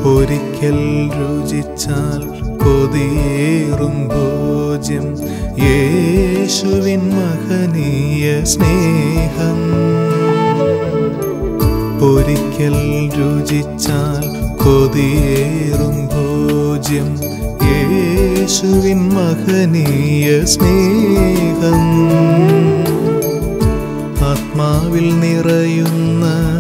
ഒരിക്കൽ രുചിച്ചാൽ കൊതിയേറും ഭോജ്യം യേശുവിൻ മഹനീയ സ്നേഹം ഒരിക്കൽ രുചിച്ചാൽ കൊതിയേറും ഭോജ്യം യേശുവിൻ മഹനീയ സ്നേഹം ആത്മാവിൽ നിറയുന്ന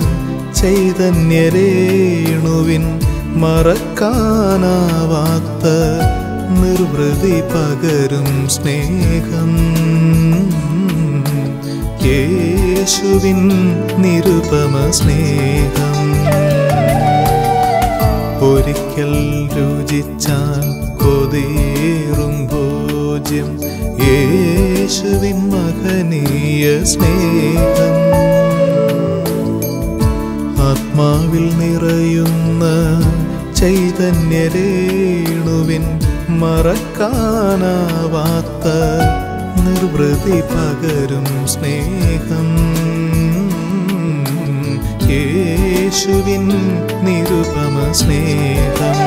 ചൈതന്യരേണുവിൻ മറക്കാനാവാത്ത നിർവൃതി പകരും സ്നേഹം യേശുവിൻ നിരുപമ സ്നേഹം ഒരിക്കൽ രുചിച്ചാൽ കൊതിയേറും ഭോജ്യം യേശുവിൻ മഹനീയ സ്നേഹം ആത്മാവിൽ നിറയുന്ന ചൈതന്യരേണുവിൻ മറക്കാനാവാത്ത നിർവൃതി പകരും സ്നേഹം യേശുവിൻ നിരുപമ സ്നേഹം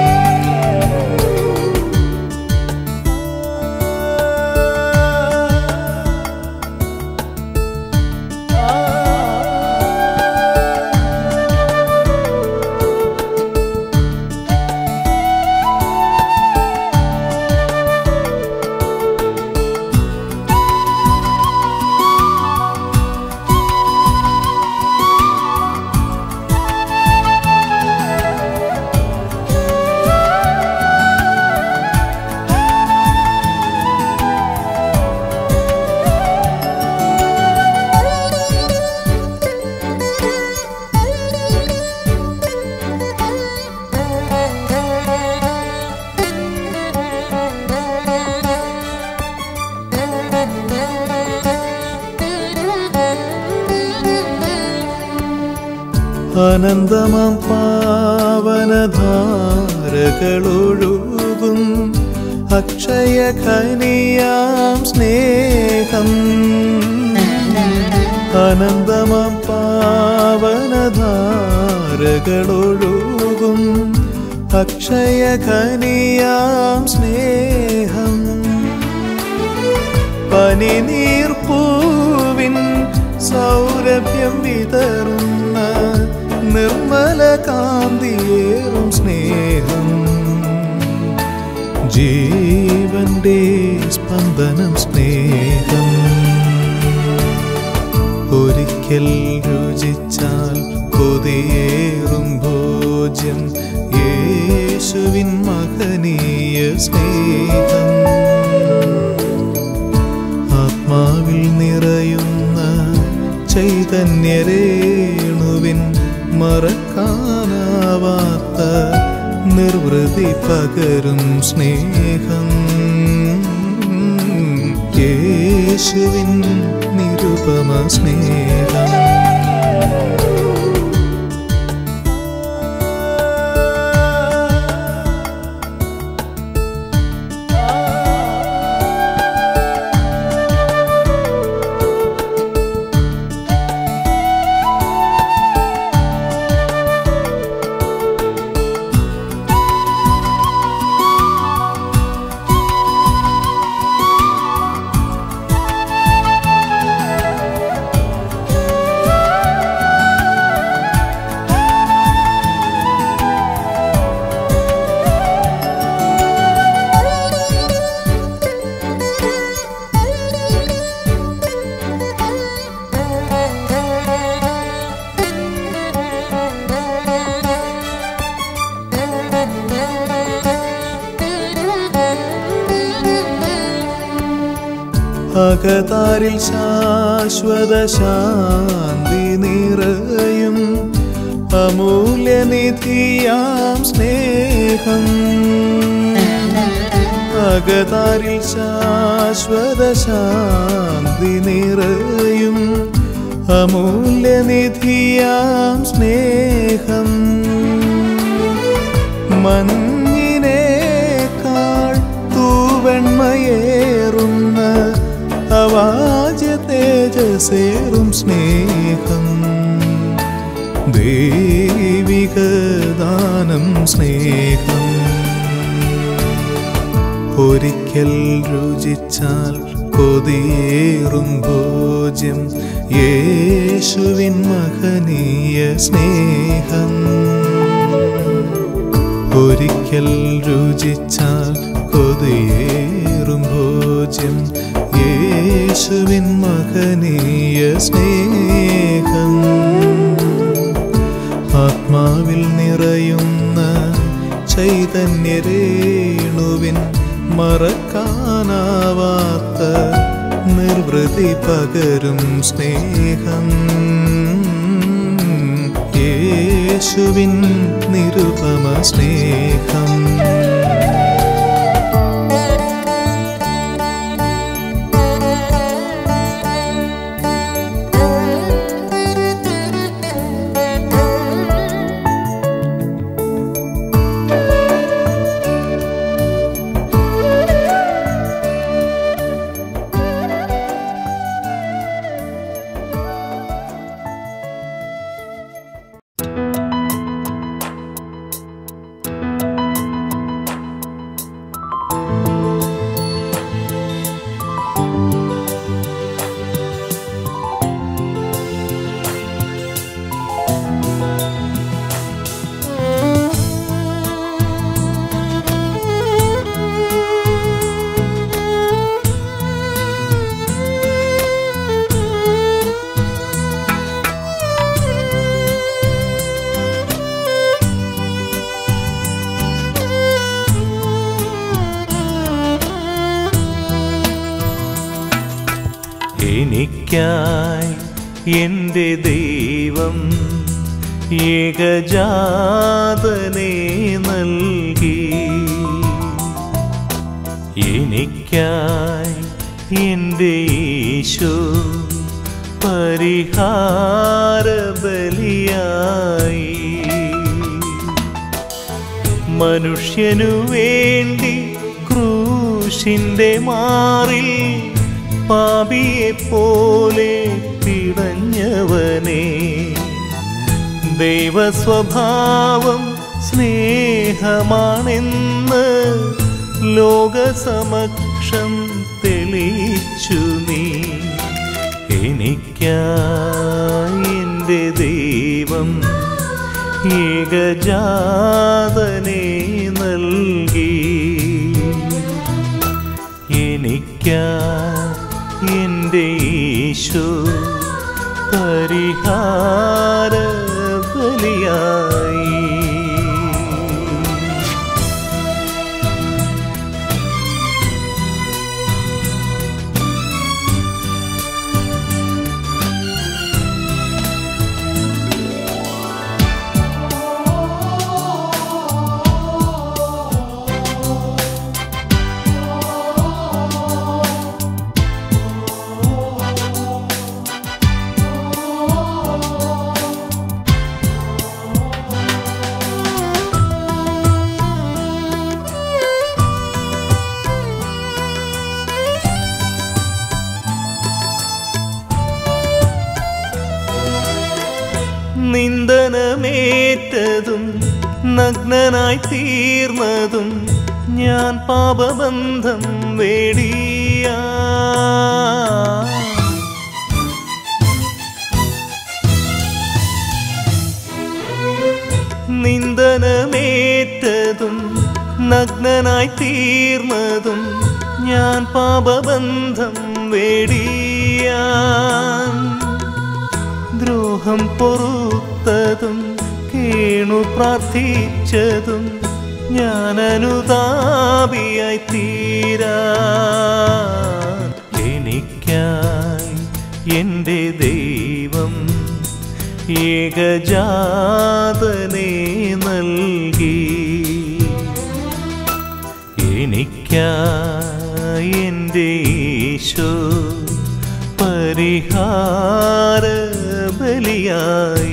അനന്തമാം പാവനധാരകളൊഴുകും അക്ഷയ ഖനിയാം സ്നേഹം അനന്തമാം പാവനധാരകളൊഴുകും അക്ഷയ ഖനിയാം സ്നേഹം പനിനീർപ്പൂവിൻ സൗരഭ്യം വിതറുന്ന നിർമ്മല കാന്തിയേറും സ്നേഹം ജീവന്റെ സ്പന്ദനം സ്നേഹം ഒരിക്കൽ രുചിച്ചാൽ കൊതിയേറും ഭോജ്യം യേശുവിൻ മഹനീയ സ്നേഹം ആത്മാവിൽ നിറയുന്ന ചൈതന്യരേണുവിൻ മറക്കാനാവാത്ത നിർവൃതി പകരും സ്നേഹം യേശുവിൻ നിരുപമ സ്നേഹം അകതാരിൽ ശാശ്വത ശാന്തി നിറയും അമൂല്യനിധിയാം സ്നേഹം അകതാരിൽ ശാശ്വത ശാന്തി നിറയും അമൂല്യനിധിയാം സ്നേഹം മഞ്ഞിനേക്കാൾ തൂവെണ്മയേറുന്ന അവാജ്യ തേജസേറും സ്നേഹം ദൈവികദാനമീ പാനം സ്നേഹം ഒരിക്കൽ രുചിച്ചാൽ കൊതിയേറും ഭോജ്യം യേശുവിൻ മഹനീയ സ്നേഹം ഒരിക്കൽ രുചിച്ചാൽ കൊതിയേറും ഭോജ്യം യേശുവിൻ മഹനീയ സ്നേഹം ആത്മാവിൽ നിറയുന്ന ചൈതന്യരേണുവിൻ മറക്കാനാവാത്ത നിർവൃതി പകരും സ്നേഹം യേശുവിൻ നിരുപമ സ്നേഹം എനിക്കായി എൻ്റെ ദൈവം ഏകജാതനെ നൽകി എനിക്കായി എൻ്റെ ഈശോ പരിഹാര ബലിയായി മനുഷ്യനു വേണ്ടി ക്രൂശിന്റെ മാറിൽ പാപിയെ പോലെ പിടഞ്ഞവനെ ദൈവസ്വഭാവം സ്നേഹമാണെന്ന് ലോകസമക്ഷം തെളിയിച്ചു നീ എനിക്കായി എൻ്റെ ദൈവം ഏകജാതനെ നൽകി എനിക്കാ എൻ്റെ ഈശോ പരിഹാര ബലിയായി നിന്ദനമേറ്റതും നഗ്നനായി തീർന്നതും ഞാൻ പാപബന്ധം വേടിയ നിന്ദനമേറ്റതും നഗ്നനായി തീർന്നതും ഞാൻ പാപബന്ധം വേടിയാൻ ദ്രോഹം പൊറുത്തതും കേണു പ്രാർത്ഥിച്ചതും ഞാൻ അനുതാപിയായി തീരാ എനിക്കായി എൻ്റെ ദൈവം ഏകജാതനെ നൽകി എനിക്കായി എൻ്റെ ഈശോ പരിഹാര ബലിയായി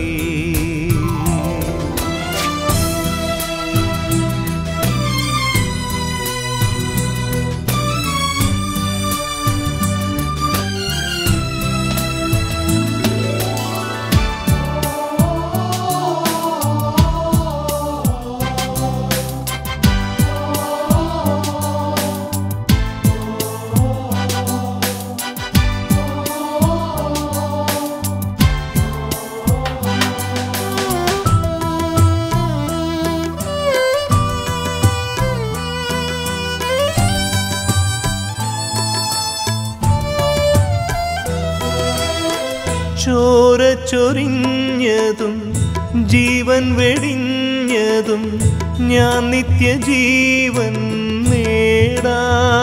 ചൊരിഞ്ഞതും ജീവൻ വെടിഞ്ഞതും ഞാൻ നിത്യജീവൻ നേടാ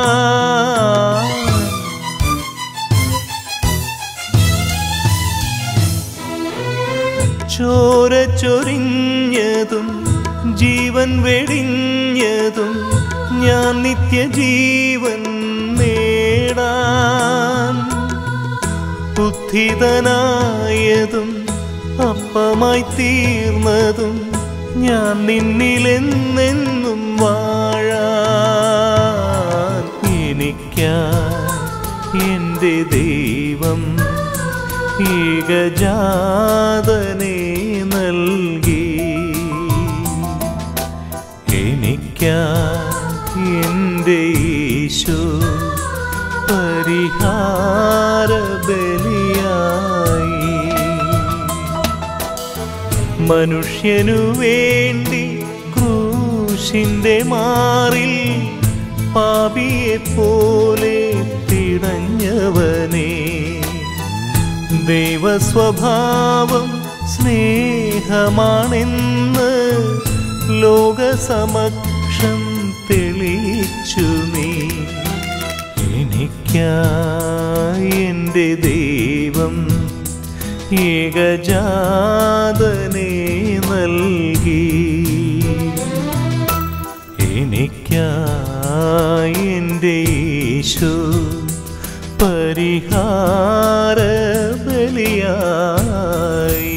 ചോര ചൊരിഞ്ഞതും ജീവൻ വെടിഞ്ഞതും ഞാൻ നിത്യജീവൻ നേടാൻ ബുദ്ധിതനായതും അപ്പമായി തീർന്നതും ഞാൻ നിന്നിലെന്നെന്നും വാഴാൻ എനിക്കാ എൻ്റെ ദൈവം ഏകജാതനെ നൽകി എനിക്കാ എൻ്റെ ഈശോ പരിഹാര ബലിയായി മനുഷ്യനു വേണ്ടി ക്രൂശിന്റെ മാറിൽ പാപിയെ പോലെ തിടഞ്ഞവനെ ദൈവസ്വഭാവം സ്നേഹമാണെന്ന് ലോകസമക്ഷം തെളിയിച്ചു നീ എനിക്കായി എൻ്റെ ദൈവം ഏകജാതനെ നൽകി എനിക്കായി എൻ്റെ ഈശോ പരിഹാര ബലിയായി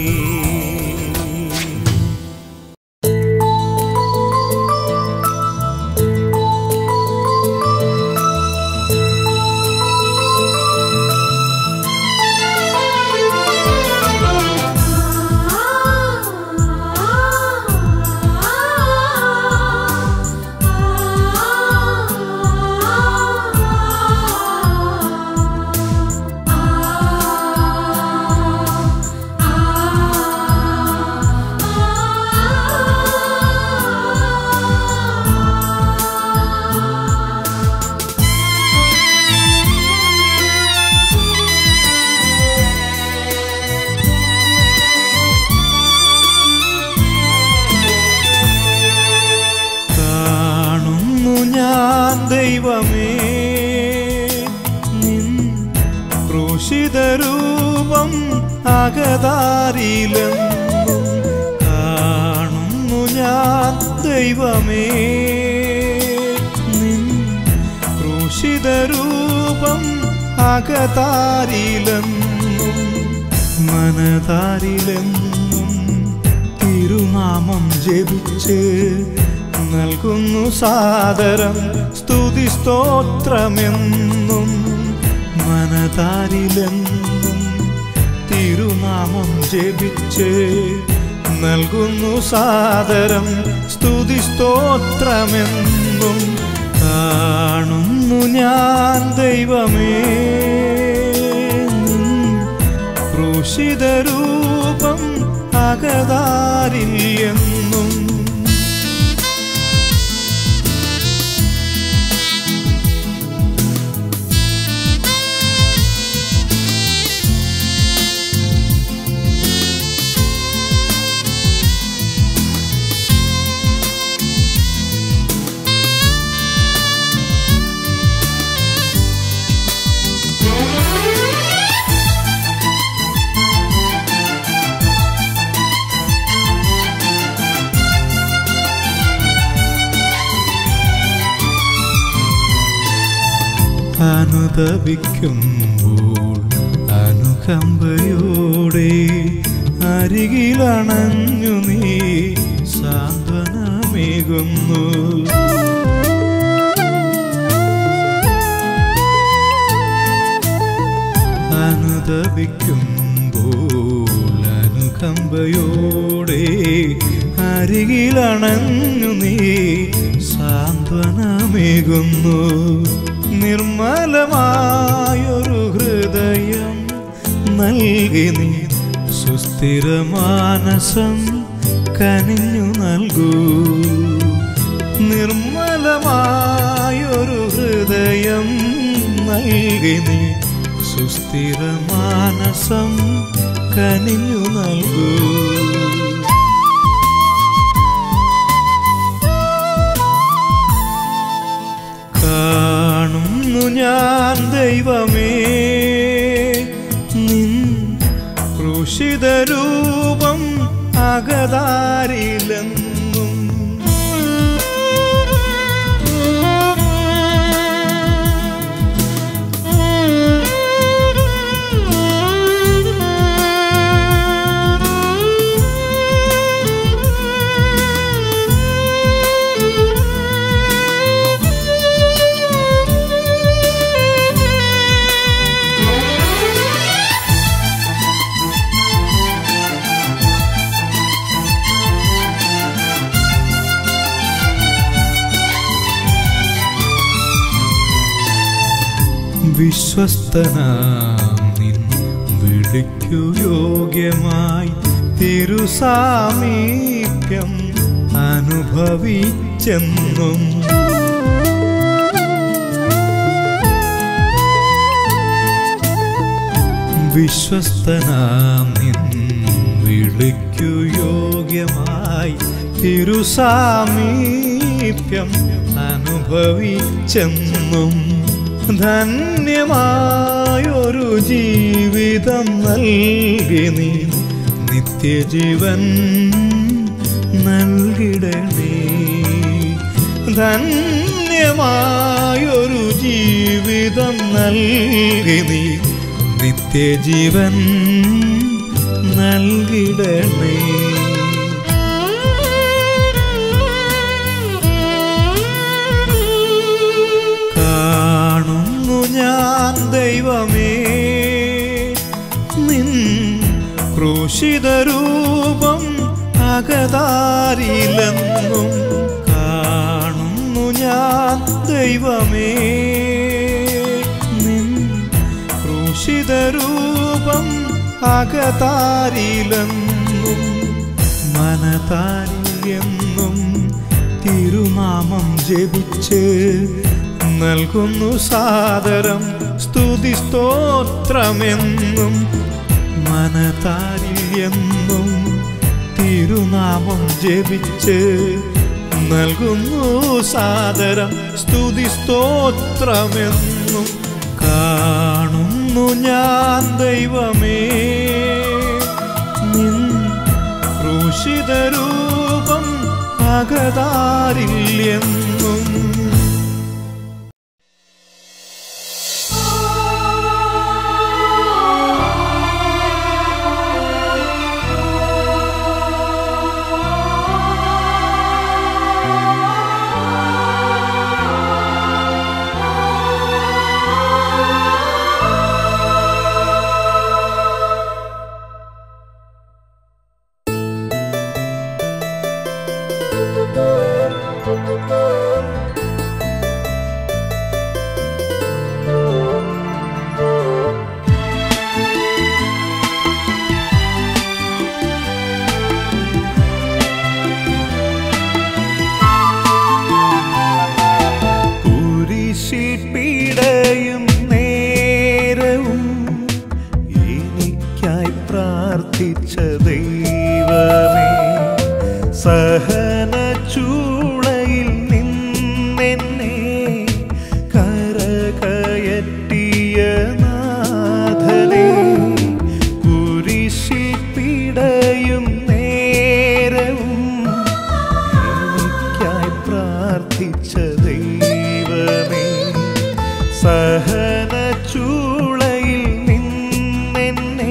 കാണുന്നു ഞാൻ ദൈവമേ നിൻ ക്രൂശിതരൂപം അകതാരിലെന്നും കാണുന്നു ഞാൻ ദൈവമേ നിൻ ക്രൂശിതരൂപം അകതാരിലെന്നും മനതാരിലെന്നും തിരുനാമം ജപിച്ച് നൽകുന്നു സാദരം സ്തുതി സ്തോത്രമെന്നും മനതാരിലെന്നും തിരുനാമം ജപിച്ച് നൽകുന്നു സാദരം സ്തുതി സ്തോത്രമെന്നും കാണുന്നു ഞാൻ ദൈവമേ നിൻ ക്രൂശിതരൂപം അകതാരിൽ എന്നും അനുദപിക്കുമ്പോൾ അനുകമ്പയോടെ അരികിലണഞ്ഞു നീ സാന്ത്വനമേകുന്നു അനുദപിക്കുമ്പോൾ അനുകമ്പയോടെ അരികിലണഞ്ഞു നീ സാന്ത്വനമേകുന്നു നിർമ്മലമായൊരു ഹൃദയം നൽകി നീ സുസ്ഥിരമാനസം കനിഞ്ഞു നൽകൂ നിർമ്മലമായൊരു നൽകി നീ സുസ്ഥിരമാനസം കനിഞ്ഞു നൽകൂ കാണുന്നു ഞാൻ ദൈവമേ നിൻ ക്രൂശിത രൂപം അകതാരിലെന്നും വിശ്വസ്തനാം നിൻ വിളിക്കു യോഗ്യമായി തിരുസാമീപ്യം അനുഭവിച്ചെന്നും വിശ്വസ്തനാം നിൻ വിളിക്കു യോഗ്യമായി തിരുസാമീപ്യം അനുഭവിച്ചെന്നും ധന്യമായൊരു ജീവിതം നൽകി നീ നിത്യജീവൻ നൽകിടണേ ധന്യമായൊരു ജീവിതം നൽകി നീ നിത്യജീവൻ നൽകിടണേ കാണുന്നു ഞാൻ ദൈവമേ നിൻ ക്രൂശിത രൂപം അകതാരിലെന്നും കാണുന്നു ഞാൻ ദൈവമേ നിൻ ക്രൂശിത രൂപം അകതാരിലെന്നും മനതാരിലെന്നും തിരുനാമം ജപിച്ച് നൽകുന്നു സാദരം സ്തുതി സ്തോത്രമെന്നും മനതാരിൽ എന്നും തിരുനാമം ജപിച്ച് നൽകുന്നു സാദരം സ്തുതി സ്തോത്രമെന്നും കാണുന്നു ഞാൻ ദൈവമേ നിൻ ക്രൂശിത രൂപം അകതാരിൽ എന്നും കുരിശിൽ പീഡയും നേരവും എനിക്കായി പ്രാർത്ഥിച്ച ദൈവമേ സഹന ചൂളയിൽ നിന്നെന്നെ കരകയറ്റിയ നാഥനെ കുരിശിൽ പീഡയും നേരവും എനിക്കായി പ്രാർത്ഥിച്ച ദൈവമേ സഹന ചൂളയിൽ നിന്നെന്നെ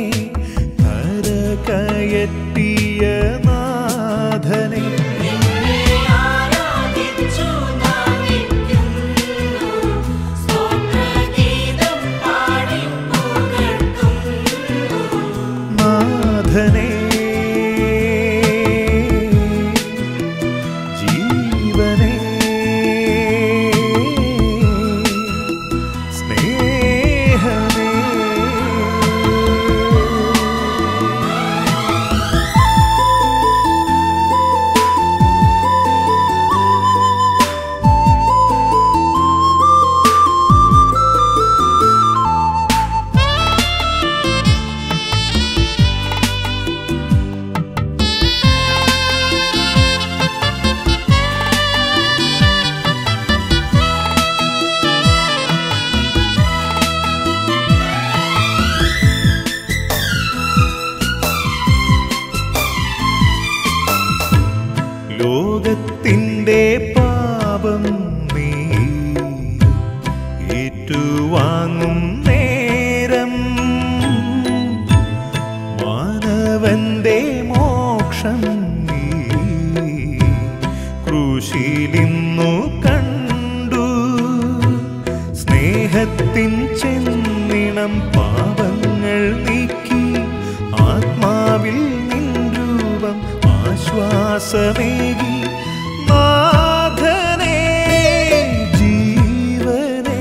കരകയറ്റിയ നാഥനെ ആരാധിച്ചു നാമിക്കുന്നു സ്തോത്രഗീതം പാടി പുകഴ്ത്തുന്നു നാഥനെ ജീവനെ പാപം നീ ഏറ്റുവാങ്ങും നേരം മാനവന്റെ മോക്ഷം നീ ക്രൂശിലിന്നു കണ്ടു സ്നേഹത്തിൻ ചെന്നിണം പാപങ്ങൾ നീക്കി ആത്മാവിൽ നിൻ രൂപം ആശ്വാസമേകി നാഥനേ ജീവനേ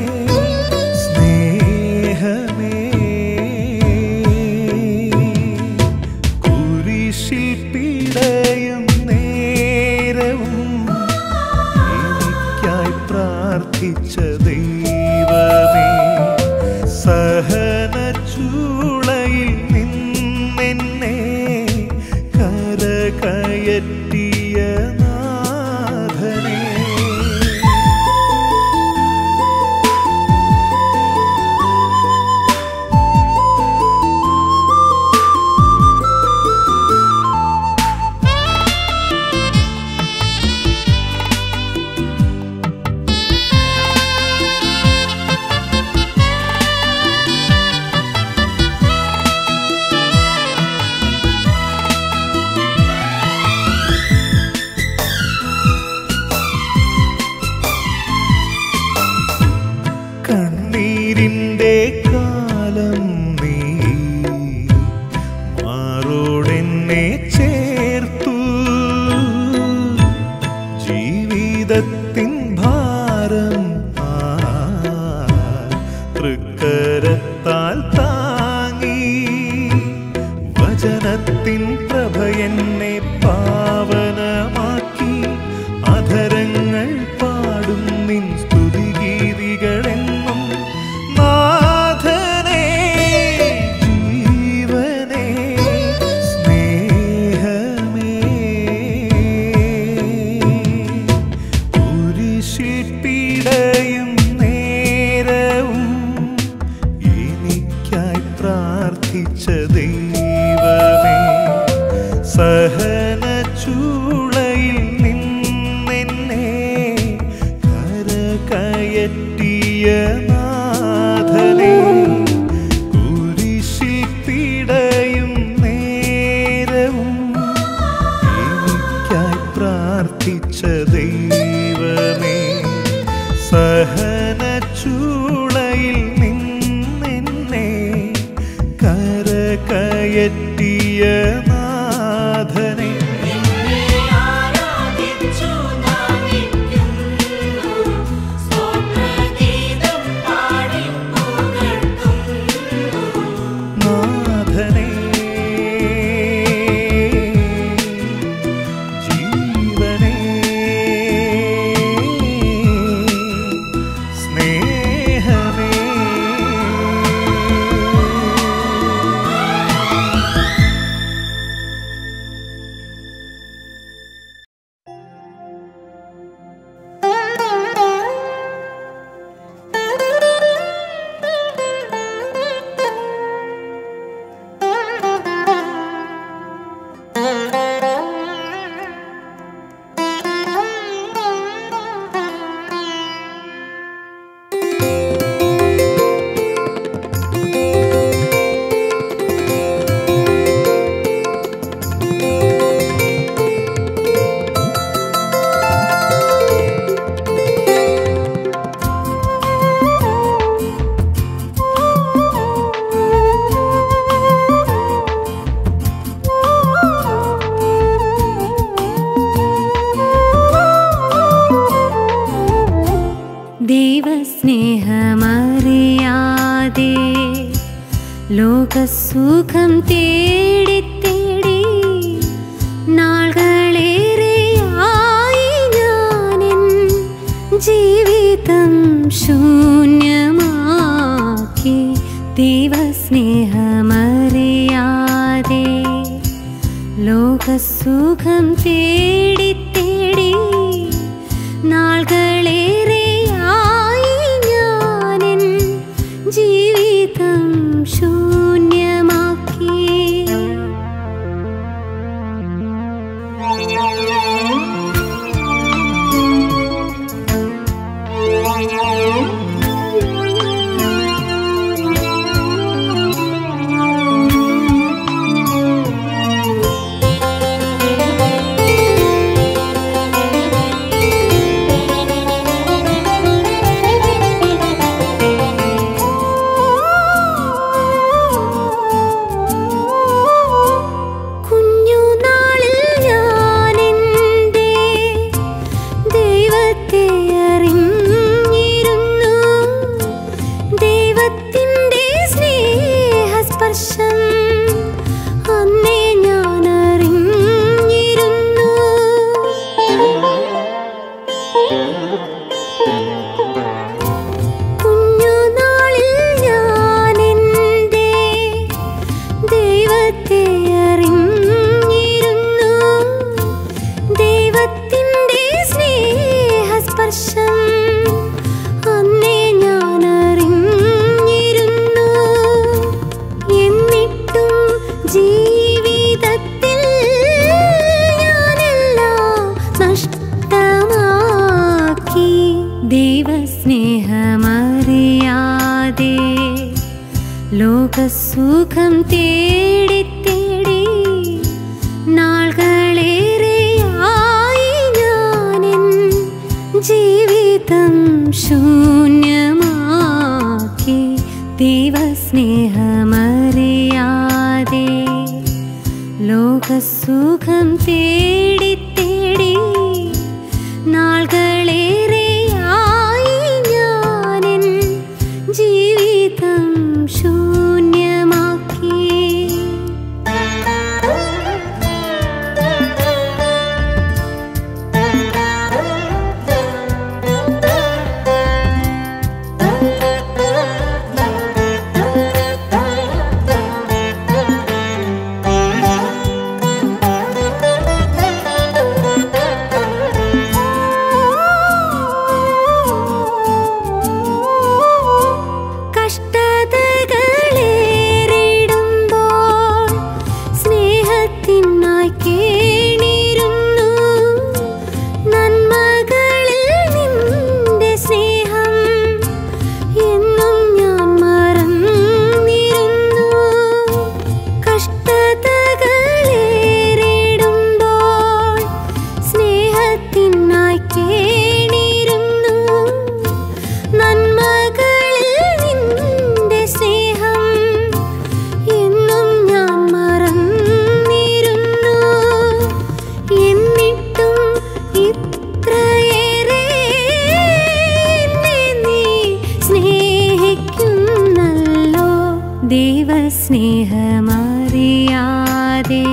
സ്നേഹമേ കുരിശിൽ പിടയും നേരവും എനിക്കായി പ്രാർത്ഥിച്ച ദൈവമേ സഹന ചൂളയിൽ നിന്നെന്നെ കരകയറ്റിയ നാഥനേ കണ്ണീരിൻ്റെ കാലം നീ മാറോടെന്നെ ചേർത്തു ജീവിതത്തിൻ ഭാരം ആ തൃക്കരത്താൽ താങ്ങി വചനത്തിൻ പ്രഭ എന്നെ പാവനമാക്കി അധരങ്ങൾ പാടും നിൻ സ്തുതിഗീതികളെന്നും നാഥനേ ജീവനേ സ്നേഹമേ കുരിശിൽ പിടയും നേരവും എനിക്കായി പ്രാർത്ഥിച്ച ദൈവമേ സഹന ചൂളയിൽ നിന്നെന്നെ കരകയറ്റിയ നാഥനേ കുരിശിൽ പിടയും നേരവും എനിക്കായി പ്രാർത്ഥിച്ച ദൈവമേ സഹന ചൂളയിൽ നിന്നെന്നെ കരകയറ്റിയ നാഥനെ ആരാധിച്ചു നമിക്കുന്നു സ്തോത്രഗീതം പാടി പുകഴ്ത്തുന്നു നാഥനെ ജീവനേ സ്നേഹമേ ദൈവസ്നേഹമറിയാതെ ലോകസുഖം തേടി തേടി നാളുകളേറെയായി ഞാനെൻ ജീവിതം ശൂന്യമാക്കി ദൈവസ്നേഹമറിയാതെ ലോകസുഖം തേടി തേടി നാളുകളേറെയായി ഞാനെൻ ജീവിതം ശൂന്യമാക്കി Thank you. കുഞ്ഞുനാളിൽ ഞാൻ എൻ്റെ ദൈവത്തെ അറിഞ്ഞിരുന്നു ദൈവത്തിൻ്റെ സ്നേഹസ്പർശം അന്നേ ഞാൻ അറിഞ്ഞിരുന്നു എന്നിട്ടും ജീവിതത്തിൽ ഞാനെല്ലാം നഷ്ടമാക്കി ദൈവസ്നേഹമറിയാതെ ലോകസുഖം തേടി തേടി നാളുകളേറെയായി ഞാനെൻ ജീവിതം ശൂന്യമാക്കി ദൈവസ്നേഹമറിയാതെ ലോകസുഖം തേടി തേടി നാളുകളേറെയായി ഞാനെൻ ജീവിതം ശൂന്യമാക്കി കഷ്ടതകളേറിടുമ്പോൾ സ്നേഹത്തിനായി കേണിരുന്നു നന്മകളിൽ നിന്റെ സ്നേഹം എന്നും ഞാൻ മറന്നിരുന്നു കഷ്ടതകളേറിടുമ്പോൾ സ്നേഹത്തിനായി കേണിരുന്നു നന്മകളിൽ നിന്റെ സ്നേഹം എന്നും ഞാൻ മറന്നിരുന്നു എന്നിട്ടും ഇത്രയേറെ എന്നെ നീ സ്നേഹിക്കുന്നല്ലോ ദൈവസ്നേഹമറിയാതെ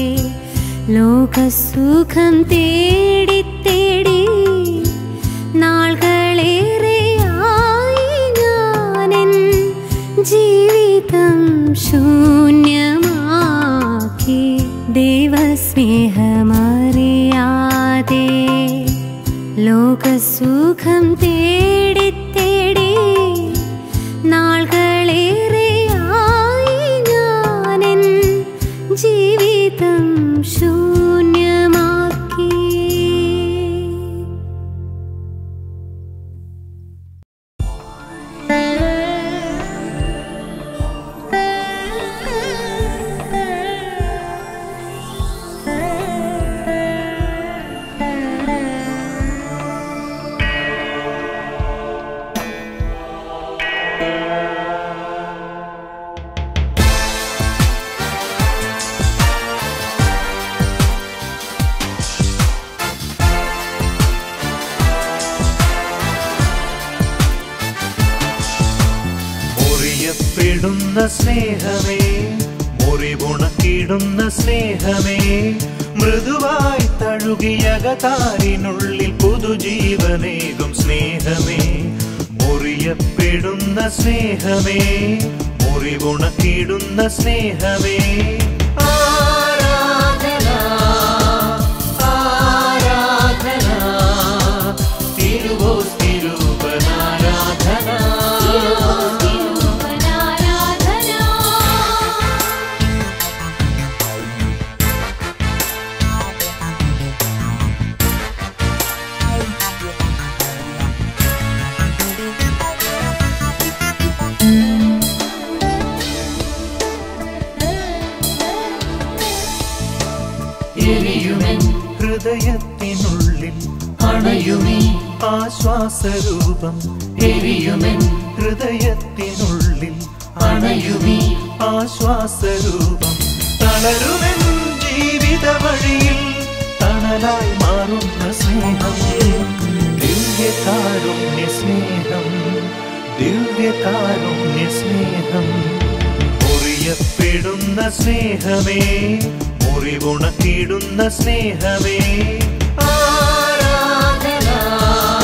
ലോകസുഖം തേടി തേടി നാളുകളേറെയായി ഞാനെൻ ജീവിതം ശൂന്യമാക്കി ദൈവസ്നേഹമറിയാതെ ലോകസുഖം തേടി തേടി നാളുകളേറെയായി ഞാനെൻ ജീവിതം ശൂന്യമാക്കി മുറിയപ്പെടുന്ന സ്നേഹമേ മുറിവുണക്കിടുന്ന സ്നേഹമേ മൃദുവായി തഴുകിയകതാരിനുള്ളിൽ പുതുജീവനേകും സ്നേഹമേ മുറിയപ്പെടുന്ന സ്നേഹമേ മുറിവുണക്കിടുന്ന സ്നേഹമേ ആരാധന ആരാധന തിരുവോസ് തിരുവനാരാധന എരിയുമെൻ ഹൃദയത്തിനുള്ളിൽ അണയുമേ ആശ്വാസരൂപം എരിയുമെൻ ഹൃദയത്തിനുള്ളിൽ അണയുമേ ആശ്വാസരൂപം തളരുമെൻ ജീവിത വഴിയിൽ തണലായി മാറുന്ന സ്നേഹം ദിവ്യകാരുണ്യ സ്നേഹം ദിവ്യകാരുണ്യ സ്നേഹം മുറിയപ്പെടുന്ന സ്നേഹമേ മുറിവുണക്കിടുന്ന സ്നേഹമേ ആരാധന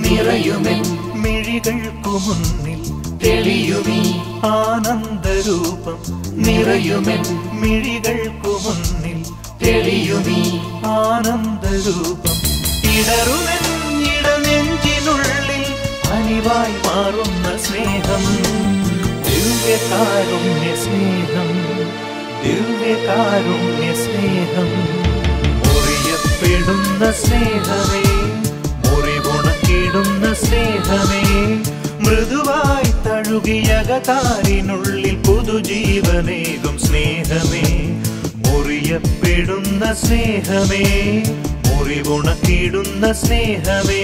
നിറയുമെൻ മിഴികൾക്കു മുന്നിൽ തെളിയുമീ ആനന്ദരൂപം നിറയുമെൻ മിഴികൾക്കു മുന്നിൽ തെളിയുമീ ആനന്ദരൂപം ഇടറുമെൻ ഇടനെഞ്ചിനുള്ളിൽ അനിവായി മാറുന്ന സ്നേഹം ദിവ്യകാരുണ്യ സ്നേഹം ദിവ്യകാരുണ്യ സ്നേഹം മുറിയപ്പെടുന്ന സ്നേഹമേ മുറിവുണക്കിടുന്ന സ്നേഹമേ മൃദുവായി തഴുകിയകതാരിനുള്ളിൽ പുതുജീവനേകും സ്നേഹമേ മുറിയപ്പെടുന്ന സ്നേഹമേ മുറിവുണക്കിടുന്ന സ്നേഹമേ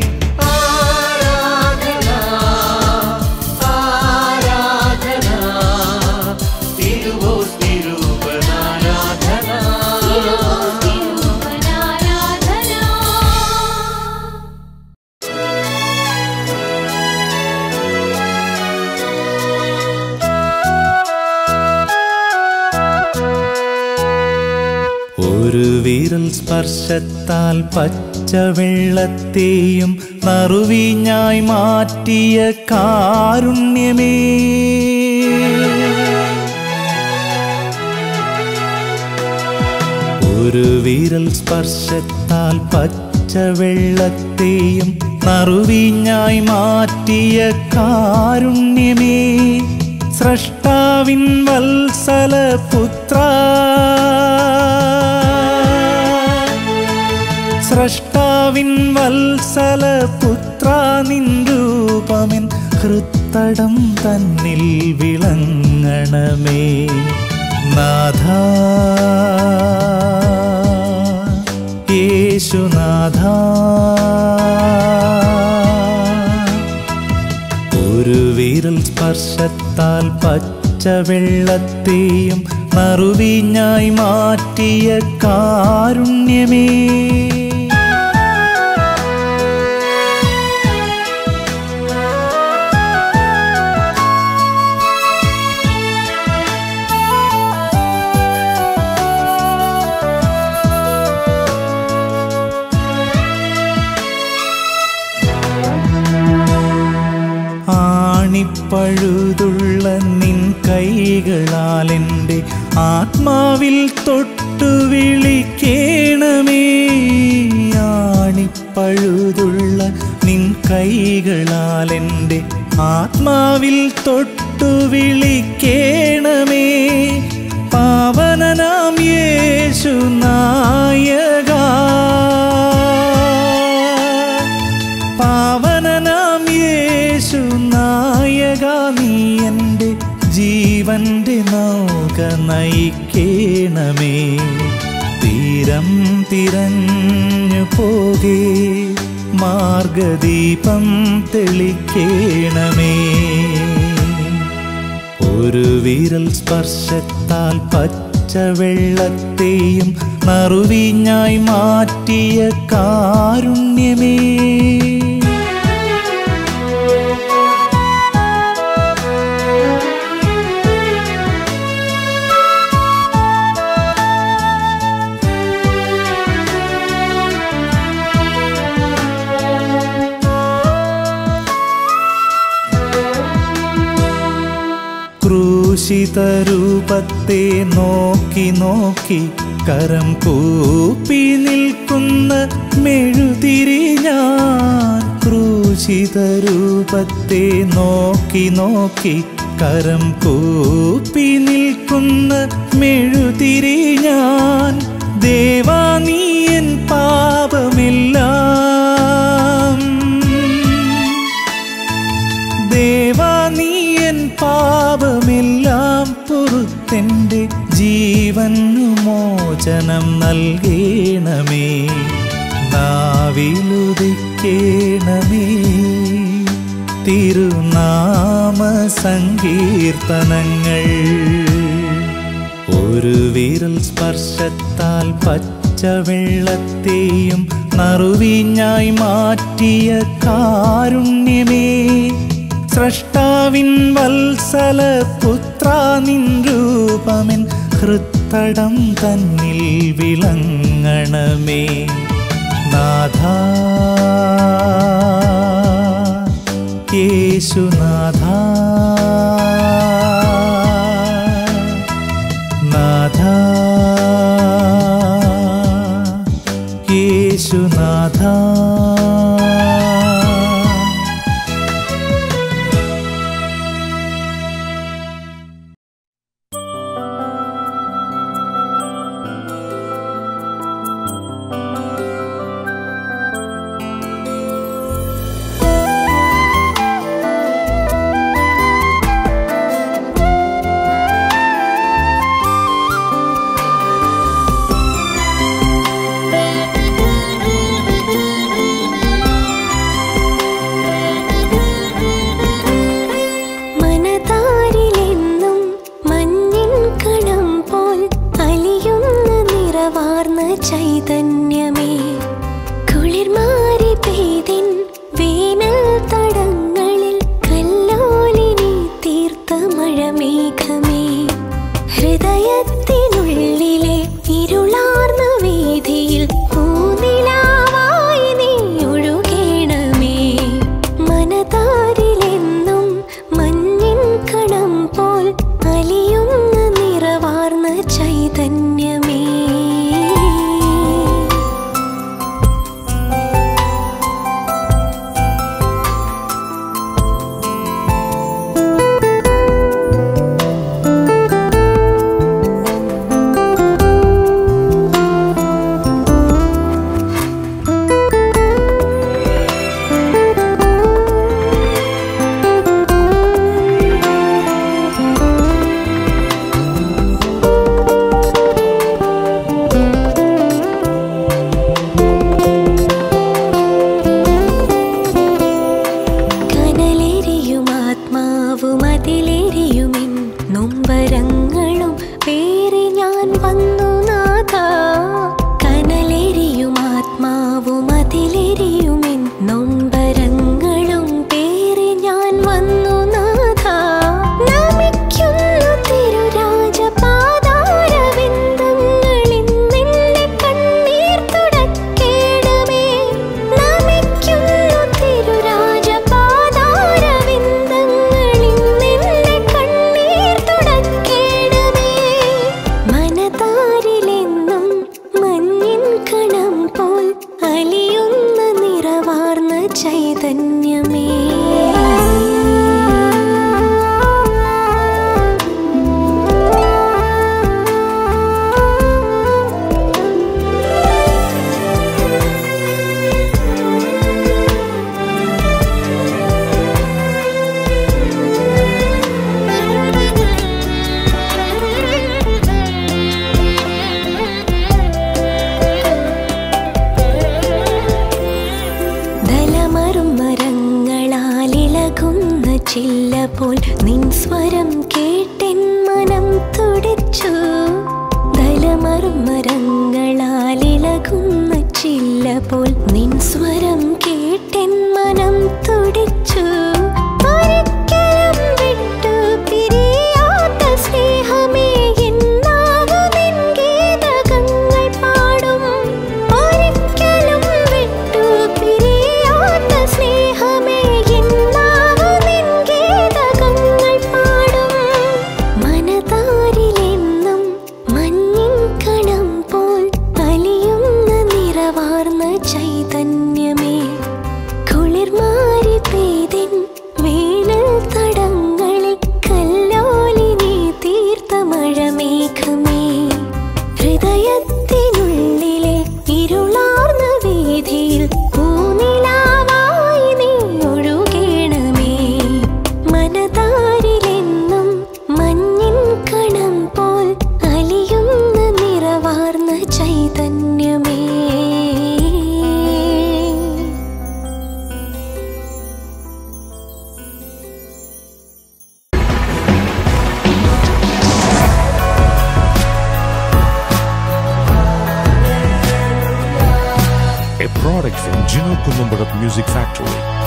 ആരാധന ആരാധന തിരുവോസ് തിരുവനാരാധന ഒരു വിരൽ സ്പർശത്താൽ പച്ചവെള്ളത്തെയും നറുവിഞ്ഞായി മാറ്റിയ കാരുണ്യമേ ഒരു വിരൽ സ്പർശത്താൽ പച്ചവെള്ളത്തെയും നറുവിഞ്ഞായി മാറ്റിയ കാരുണ്യമേ സ്രഷ്ടാവിൻ വത്സല പുത്ര സ്രഷ്ടാവിൻ വത്സല പുത്ര നിൻ രൂപമെൻ ഹൃത്തടം തന്നിൽ വിളങ്ങണമേ നാഥ യേശുനാഥ ഒരു വിരൽ സ്പർശത്താൽ പച്ചവെള്ളത്തെയും നറുവിഞ്ഞായി മാറ്റിയ കാരുണ്യമേ ആണിപ്പഴുതുള്ള നിൻ കൈകളാൽ എൻ്റെ ആത്മാവിൽ തൊട്ടു വിളിക്കേണമേ ആണിപ്പഴുതുള്ള നിൻ കൈകളാൽ എൻ്റെ ആത്മാവിൽ തൊട്ടു വിളിക്കേണമേ പാവനനാം യേശു നായക പാവനനാം യേശു നായക നീ എൻ്റെ ജീവന്റെ നൗക നയിക്കേണമേ തീരം തിരഞ്ഞു പോകേ മാർഗദീപം തെളിക്കേണമേ ഒരു വിരൽ സ്പർശത്താൽ പച്ചവെള്ളത്തെയും നറുവിഞ്ഞായി മാറ്റിയ കാരുണ്യമേ ക്രൂശിത രൂപത്തെ നോക്കി നോക്കി കരം കൂപ്പി നിൽക്കുന്ന മെഴുതിരി ഞാൻ ക്രൂശിത രൂപത്തെ നോക്കി നോക്കി കരം കൂപ്പി നിൽക്കുന്ന മെഴുതിരി ഞാൻ ദേവാ നീ എൻ പാപമെല്ലാം ദേവാ നീ എൻ പാപമെല്ലാം പുറത്തെൻ്റെ ജീവനു മോചനം നൽകേണമേ നാവിലുദിക്കേണമേ തിരുനാമ സങ്കീർത്തനങ്ങൾ ഒരു വിരൽ സ്പർശത്താൽ പച്ചവെള്ളത്തെയും നറുവിഞ്ഞായി മാറ്റിയ കാരുണ്യമേ സ്രഷ്ടാവിൻ വത്സല പുത്ര നിൻ രൂപമെൻ ഹൃത്തടം തന്നിൽ വിളങ്ങണമേ നാഥ യേശുനാഥ നാഥ യേശുനാഥ മനതാരിലെന്നും മഞ്ഞിൻ കണം പോൽ അലിയുന്ന നിറവാർന്ന ചൈതന്യമേ കുളിർമാരി പെയ്തിൻ വേനൽ തടങ്ങളിൽ കല്ലോലിനി തീർത്ത മഴമേഘമേ ഹൃദയത്തിനുള്ളിലെ ഇരുളാർന്ന വീതിയിൽ പൂനിലാവായി നീ ഒഴുകേണമേ മനതാരിലെന്നും മഞ്ഞിൻ കണം പോൽ അലിയുന്ന നിറവാർന്ന ചൈതന്യമേ കനലെരിയും ആത്മാവും അതിലെരിയുമിൻ നൊമ്പരങ്ങളും പേറി ഞാൻ വന്നു നാഥ കനലെരിയും ആത്മാവും അതിലെരിയുമിൻ നൊമ്പരങ്ങളും പേറി ഞാൻ വന്നു നാഥ നമിക്കുന്നു തിരുരാജപാദാരവിന്ദങ്ങളിൽ നിന്റെ കണ്ണീർ തുടക്കേണമേ നമിക്കുന്നു തിരുരാജപാദാരവിന്ദങ്ങളിൽ നിന്റെ കണ്ണീർ തുടക്കേണമേ മനതാരിലെന്നും മഞ്ഞിൻ കണം പോൽ അലിയുന്ന നിറവാർന്ന ചൈതന്യമേ ദലമറും മരങ്ങളാലിളകുന്ന ചില്ല പോൽ നിൻ സ്വരം കേട്ടെൻ മനം തുടിച്ചു ദലമറും മരങ്ങളാലിളകുന്ന ചില്ല പോൽ നിൻ സ്വരം കേട്ടെൻ മനം തുടിച്ചു ഒരിക്കലും വിട്ടു പിരിയാത്ത സ്നേഹമേ എന്നാകു നിൻ ഗീതകങ്ങൾ പാടും ഒരിക്കലും വിട്ടു പിരിയാത്ത സ്നേഹമേ എന്നാകു നിൻ ഗീതകങ്ങൾ പാടും മനതാരിലെന്നും മഞ്ഞിൻ കണം പോൽ അലിയുന്ന നിറവാർന്ന ചൈതന്യമേ കുളിർമാരി പെയ്തിൻ വേനൽ തടങ്ങളിൽ കല്ലോലിനി തീർത്ത മഴമേഘമേ ഹൃദയത്തിനുള്ളിലെ ഇരുളാർന്ന വീതിയിൽ പൂനിലാവായി നീ ഒഴുകേണമേ മനതാരിലെന്നും മഞ്ഞിൻ കണം പോൽ അലിയുന്ന നിറവാർന്ന ചൈതന്യമേ a product from Gino Columbarat Music Factory.